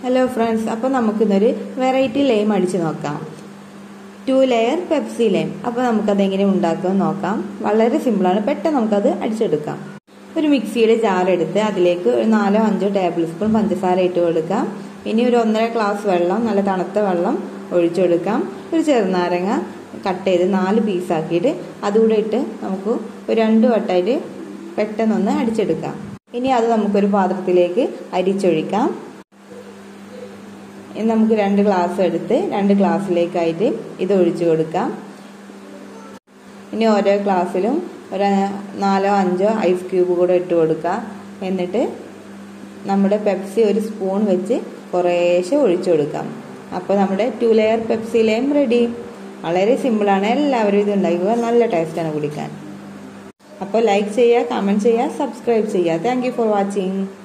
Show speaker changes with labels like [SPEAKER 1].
[SPEAKER 1] hello friends അപ്പോൾ നമുക്കിന്നൊരു variety lime അടിച്ച് നോക്കാം ടു ലെയർ പെപ്സി ലൈം അപ്പോൾ നമുക്കതെങ്ങനെ ഉണ്ടാക്കുമെന്ന് നോക്കാം വളരെ സിമ്പിളാണ് പെട്ടെന്ന് നമുക്കത് അടിച്ചെടുക്കാം ഒരു മിക്സിയുടെ ജാർ എടുത്ത് അതിലേക്ക് ഒരു നാലോ അഞ്ചോ ടേബിൾ സ്പൂൺ പഞ്ചസാര ഇട്ട് കൊടുക്കാം ഇനി ഒരു ഒന്നര ഗ്ലാസ് വെള്ളം നല്ല തണുത്ത വെള്ളം ഒഴിച്ചു കൊടുക്കാം ഒരു ചെറുനാരങ്ങ കട്ട് ചെയ്ത് നാല് പീസാക്കിയിട്ട് അതുകൂടെ ഇട്ട് നമുക്ക് ഒരു രണ്ട് വട്ടമായിട്ട് പെട്ടെന്നൊന്ന് അടിച്ചെടുക്കാം ഇനി അത് നമുക്കൊരു പാത്രത്തിലേക്ക് അരിച്ചൊഴിക്കാം ഇനി നമുക്ക് രണ്ട് ഗ്ലാസ് എടുത്ത് രണ്ട് ഗ്ലാസ്സിലേക്കായിട്ട് ഇത് ഒഴിച്ചു കൊടുക്കാം ഇനി ഓരോ ഗ്ലാസ്സിലും ഒരു നാലോ അഞ്ചോ ഐസ് ക്യൂബ് കൂടെ ഇട്ട് കൊടുക്കുക എന്നിട്ട് നമ്മുടെ പെപ്സി ഒരു സ്പൂൺ വെച്ച് കുറേശ്ശെ ഒഴിച്ചു കൊടുക്കാം അപ്പോൾ നമ്മുടെ two layer Pepsi lime ready വളരെ സിമ്പിളാണ് എല്ലാവരും ഇത് ഉണ്ടാക്കുക നല്ല ടേസ്റ്റാണ് കുടിക്കാൻ അപ്പോൾ ലൈക്ക് ചെയ്യുക കമൻറ്റ് ചെയ്യുക സബ്സ്ക്രൈബ് ചെയ്യുക താങ്ക് ഫോർ വാച്ചിങ്